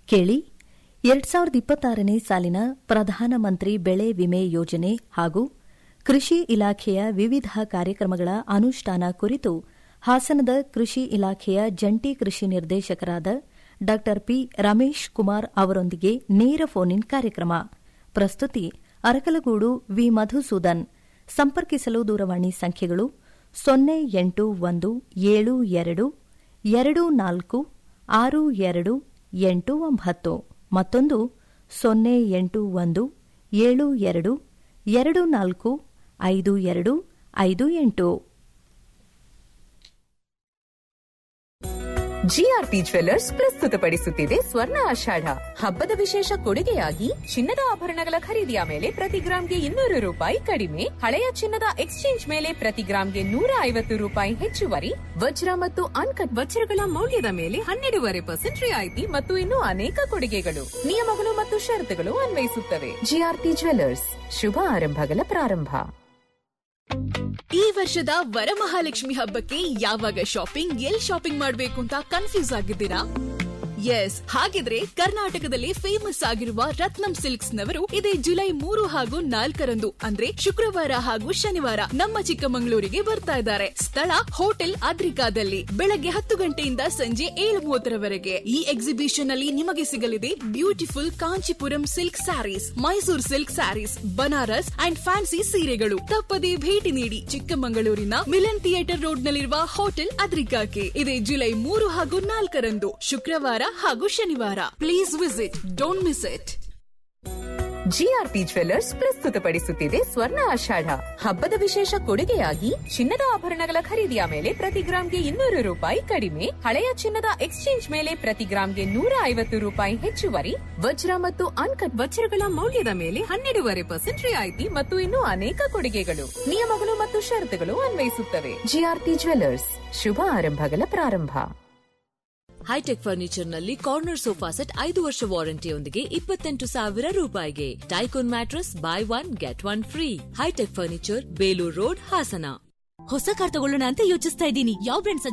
ಕೇಳಿ ಎರಡ್ ಸಾವಿರದ ಇಪ್ಪತ್ತಾರನೇ ಸಾಲಿನ ಪ್ರಧಾನಮಂತ್ರಿ ಬೆಳೆ ವಿಮೆ ಯೋಜನೆ ಹಾಗೂ ಕೃಷಿ ಇಲಾಖೆಯ ವಿವಿಧ ಕಾರ್ಯಕ್ರಮಗಳ ಅನುಷ್ಠಾನ ಕುರಿತು ಹಾಸನದ ಕೃಷಿ ಇಲಾಖೆಯ ಜಂಟಿ ಕೃಷಿ ನಿರ್ದೇಶಕರಾದ ಡಾ ಪಿ ರಮೇಶ್ ಕುಮಾರ್ ಅವರೊಂದಿಗೆ ನೇರ ಫೋನ್ ಇನ್ ಕಾರ್ಯಕ್ರಮ ಪ್ರಸ್ತುತಿ ಅರಕಲಗೂಡು ವಿ ಮಧುಸೂದನ್ ಸಂಪರ್ಕಿಸಲು ದೂರವಾಣಿ ಸಂಖ್ಯೆಗಳು ಸೊನ್ನೆ ಎಂಟು ಒಂದು ಏಳು ಎರಡು ಎರಡು ನಾಲ್ಕು ಆರು ಎರಡು ಎಂಟು ಒಂಬತ್ತು ಮತ್ತೊಂದು ಸೊನ್ನೆ ಎಂಟು ಒಂದು ಏಳು ಎರಡು ಎರಡು ನಾಲ್ಕು ಐದು ಎರಡು ಐದು ಎಂಟು ಜಿಆರ್ಪಿ ಜ್ವೆಲ್ಲರ್ಸ್ ಪ್ರಸ್ತುತಪಡಿಸುತ್ತಿದೆ ಸ್ವರ್ಣ ಆಷಾಢ ಹಬ್ಬದ ವಿಶೇಷ ಕೊಡುಗೆಯಾಗಿ ಚಿನ್ನದ ಆಭರಣಗಳ ಖರೀದಿಯ ಮೇಲೆ ಪ್ರತಿ ಗ್ರಾಂಗೆ ಇನ್ನೂರು ರೂಪಾಯಿ ಕಡಿಮೆ ಹಳೆಯ ಚಿನ್ನದ ಎಕ್ಸ್ಚೇಂಜ್ ಮೇಲೆ ಪ್ರತಿ ಗ್ರಾಂಗೆ ನೂರ ಐವತ್ತು ರೂಪಾಯಿ ಹೆಚ್ಚುವರಿ ವಜ್ರ ಮತ್ತು ಅನ್ಕಟ್ ವಜ್ರಗಳ ಮೌಲ್ಯದ ಮೇಲೆ ಹನ್ನೆರಡೂವರೆ ಪರ್ಸೆಂಟ್ ರಿಯಾಯಿತಿ ಮತ್ತು ಇನ್ನೂ ಅನೇಕ ಕೊಡುಗೆಗಳು ನಿಯಮಗಳು ಮತ್ತು ಷರತ್ತುಗಳು ಅನ್ವಯಿಸುತ್ತವೆ ಜಿಆರ್ಪಿ ಜ್ವೆಲ್ಲರ್ಸ್ ಶುಭ ಆರಂಭಗಳ ಪ್ರಾರಂಭ ಈ ವರ್ಷದ ವರಮಹಾಲಕ್ಷ್ಮಿ ಹಬ್ಬಕ್ಕೆ ಯಾವಾಗ ಶಾಪಿಂಗ್ ಎಲ್ ಶಾಪಿಂಗ್ ಮಾಡಬೇಕು ಅಂತ ಕನ್ಫ್ಯೂಸ್ ಆಗಿದ್ದೀರಾ ಎಸ್ ಹಾಗಿದ್ರೆ ಕರ್ನಾಟಕದಲ್ಲಿ ಫೇಮಸ್ ಆಗಿರುವ ರತ್ನಂ ಸಿಲ್ಕ್ಸ್ ನವರು ಇದೇ ಜುಲೈ ಮೂರು ಹಾಗೂ ನಾಲ್ಕರಂದು ಅಂದ್ರೆ ಶುಕ್ರವಾರ ಹಾಗೂ ಶನಿವಾರ ನಮ್ಮ ಚಿಕ್ಕಮಗಳೂರಿಗೆ ಬರ್ತಾ ಇದ್ದಾರೆ ಸ್ಥಳ ಹೋಟೆಲ್ ಆದ್ರಿಕಾದಲ್ಲಿ ಬೆಳಗ್ಗೆ ಹತ್ತು ಗಂಟೆಯಿಂದ ಸಂಜೆ ಏಳು ಮೂವತ್ತರವರೆಗೆ ಈ ಎಕ್ಸಿಬಿಷನ್ ಅಲ್ಲಿ ನಿಮಗೆ ಸಿಗಲಿದೆ beautiful Kanchipuram silk sarees Mysuru silk sarees Banaras and fancy ಸೀರೆಗಳು ತಪ್ಪದೇ ಭೇಟಿ ನೀಡಿ ಚಿಕ್ಕಮಗಳೂರಿನ ಮಿಲನ್ ಥಿಯೇಟರ್ ರೋಡ್ ನಲ್ಲಿರುವ ಹೋಟೆಲ್ ಅದ್ರಿಕಾಕ್ಕೆ ಇದೇ ಜುಲೈ ಮೂರು ಹಾಗೂ ನಾಲ್ಕರಂದು ಶುಕ್ರವಾರ ಹಾಗೂ ಶನಿವಾರ please visit don't miss it GRP jewellers ಪ್ರಸ್ತುತಪಡಿಸುತ್ತಿದೆ ಸ್ವರ್ಣ ಆಷಾಢ ಹಬ್ಬದ ವಿಶೇಷ ಕೊಡುಗೆಯಾಗಿ ಚಿನ್ನದ ಆಭರಣಗಳ ಖರೀದಿಯ ಮೇಲೆ ಪ್ರತಿ ಗ್ರಾಂಗೆ ಇನ್ನೂರು ರೂಪಾಯಿ ಕಡಿಮೆ ಹಳೆಯ ಚಿನ್ನದ ಎಕ್ಸ್ಚೇಂಜ್ ಮೇಲೆ ಪ್ರತಿ ಗ್ರಾಂಗೆ ನೂರ ಐವತ್ತು ರೂಪಾಯಿ ಹೆಚ್ಚುವರಿ ವಜ್ರ ಮತ್ತು ಅನ್ಕಟ್ ವಜ್ರಗಳ ಮೌಲ್ಯದ ಮೇಲೆ ಹನ್ನೆರಡೂವರೆ ಪರ್ಸೆಂಟ್ ರಿಯಾಯಿತಿ ಮತ್ತು ಇನ್ನೂ ಅನೇಕ ಕೊಡುಗೆಗಳು ನಿಯಮಗಳು ಮತ್ತು ಷರತ್ತುಗಳು ಅನ್ವಯಿಸುತ್ತವೆ ಜಿಆರ್ಪಿ ಜ್ವೆಲ್ಲರ್ಸ್ ಶುಭ ಆರಂಭಗಳ ಪ್ರಾರಂಭ ಹೈಟೆಕ್ ಫರ್ನಿಚರ್ ನಲ್ಲಿ ಕಾರ್ನರ್ ಸೋಫಾ ಸೆಟ್ ಐದು ವರ್ಷ ವಾರಂಟಿಯೊಂದಿಗೆ ಇಪ್ಪತ್ತೆಂಟು ಸಾವಿರ ರೂಪಾಯಿಗೆ ಟೈಕೋನ್ mattress buy one get one free hi-tech furniture Belur road Hassan ಹೊಸ ಕಾರ್ ತಗೊಳ್ಳೋಣ ಅಂತ ಯೋಚಿಸ್ತಾ ಇದ್ದೀನಿ ಯಾವ ಬ್ರ್ಯಾಂಡ್